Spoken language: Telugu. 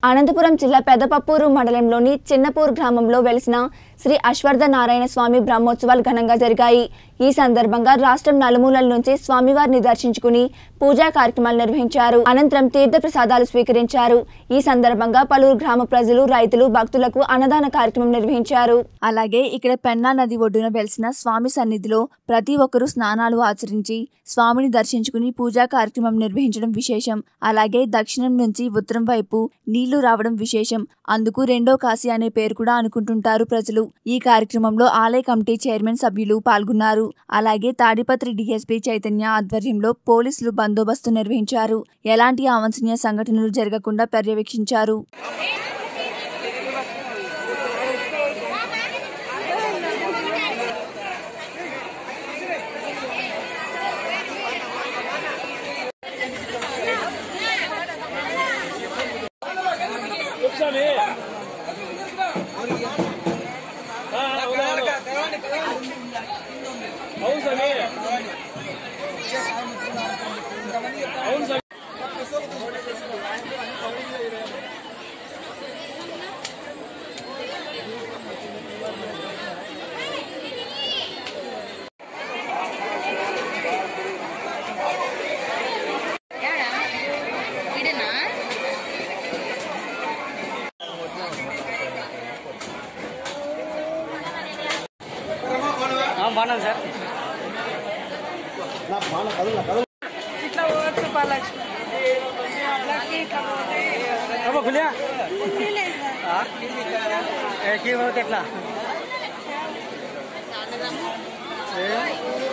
అనంతపురం జిల్లా పెదపప్పూరు మండలంలోని చిన్నపూర్ గ్రామంలో వెలిసిన శ్రీ అశ్వర్థ నారాయణ స్వామి బ్రహ్మోత్సవాలు ఘనంగా జరిగాయి ఈ సందర్భంగా రాష్ట్రం నలుమూలల నుంచి స్వామివారిని దర్శించుకుని పూజా కార్యక్రమాలు నిర్వహించారు అనంతరం తీర్థ ప్రసాదాలు స్వీకరించారు ఈ సందర్భంగా పలువురు గ్రామ ప్రజలు రైతులు భక్తులకు అన్నదాన కార్యక్రమం నిర్వహించారు అలాగే ఇక్కడ పెన్నా నది ఒడ్డున వెలిసిన స్వామి సన్నిధిలో ప్రతి ఒక్కరూ స్నానాలు ఆచరించి స్వామిని దర్శించుకుని పూజా కార్యక్రమం నిర్వహించడం విశేషం అలాగే దక్షిణం నుంచి ఉత్తరం వైపు నీళ్లు రావడం విశేషం అందుకు రెండో కాశీ అనే పేరు కూడా అనుకుంటుంటారు ప్రజలు ఈ కార్యక్రమంలో ఆలయ కమిటీ చైర్మన్ సభ్యులు పాల్గొన్నారు అలాగే తాడిపత్రి డీఎస్పీ చైతన్య ఆధ్వర్యంలో పోలీసులు బందోబస్తు నిర్వహించారు ఎలాంటి అవాంఛనీయ సంఘటనలు జరగకుండా పర్యవేక్షించారు స్వామి అవును స్వామి అవును స్వామి ఇడనా బాగున్నాను సార్ ఇట్లా పోవచ్చు బాలక్ష్మి లక్కీ కబోతే అమ్మ खुलिया की होते ఎట్లా